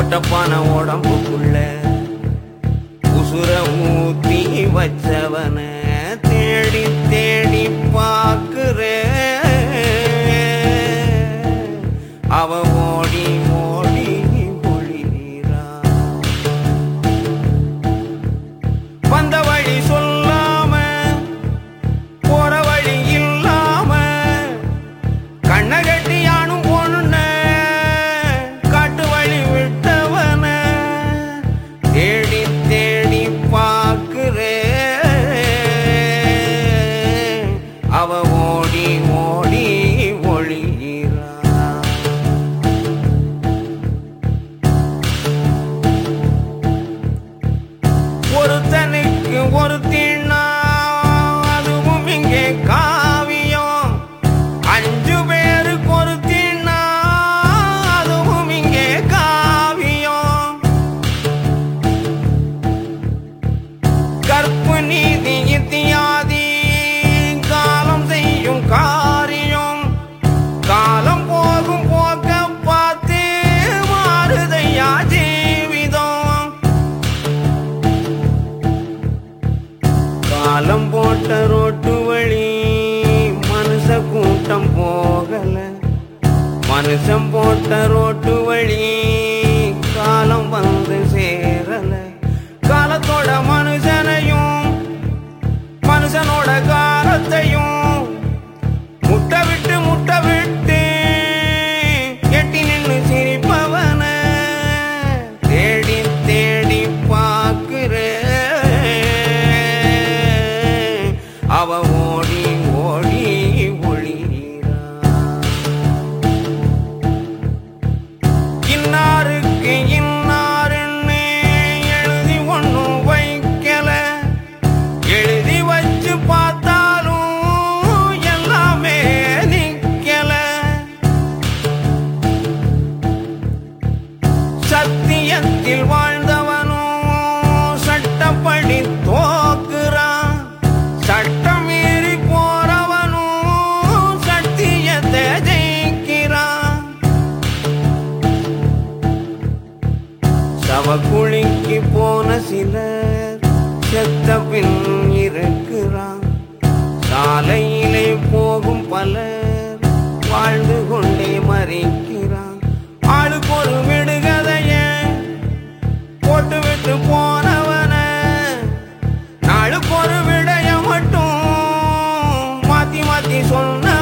ஒட்டப்பான உடம்புக்குள்ள உசுர ஊத்தி வச்சவன தேடி தேடி பார்க்கிறேன் அவ ஓடி ஓடி ஒளிரா வந்த வழி சொல்லாம போற வழி இல்லாம கண்ண கட்டி யானும் பொண்ண காட்டு வழி விட்டவன தேடி தேடி பார்க்கிறேன் அவ ஓடி ஓடி ஒளிரா ஒருத்தனுக்கு ஒரு திண்ணா அதுவும் இங்கே காவியம் அஞ்சு பேருக்கு ஒரு திண்ணா அதுவும் இங்கே காவியம் கற்பு நீதி இத்தியாதி காலம் செய்யும் காரியம் காலம் போகும் போக்க பார்த்து மாறுதையா ஜீவிதம் காலம் போட்ட ரோட்டு வழி மனுஷ கூட்டம் போகல மனுஷன் போட்ட ரோட்டு வழி காலம் வந்து சேரல காலத்தோட மனுஷனையும் மனுஷனோட காலத்தையும் முட்டை விட்டு முட்டை விட்டு எட்டி நின்னு சிரிப்பவன தேடி தேடி பார்க்கிறேன் அவ ஓடி ஓடி ஒளிரா இன்னாருக்கு இன்னாருன்னு எழுதி ஒண்ணும் வைக்கல எழுதி வச்சு பார்த்தாலும் எல்லாமே நிக்கல சத்தியத்தில் வாழ்ந்தவனும் சட்டப்படி தோக்குறான் சட்டம் மீறி போறவனும் சத்தியத்தை ஜெயிக்கிறான் சவக்குழிக்கு போன சிலர் செத்த பின் இருக்கிறான் சாலையிலே போகும் பலர் வாழ்ந்து கொண்டே மறிக்கிறான் ஆளுக்கு ஒரு விடுகதைய போட்டு விட்டு போனவன நாளுக்கு ஒரு விடைய மட்டும் மாத்தி மாத்தி சொன்ன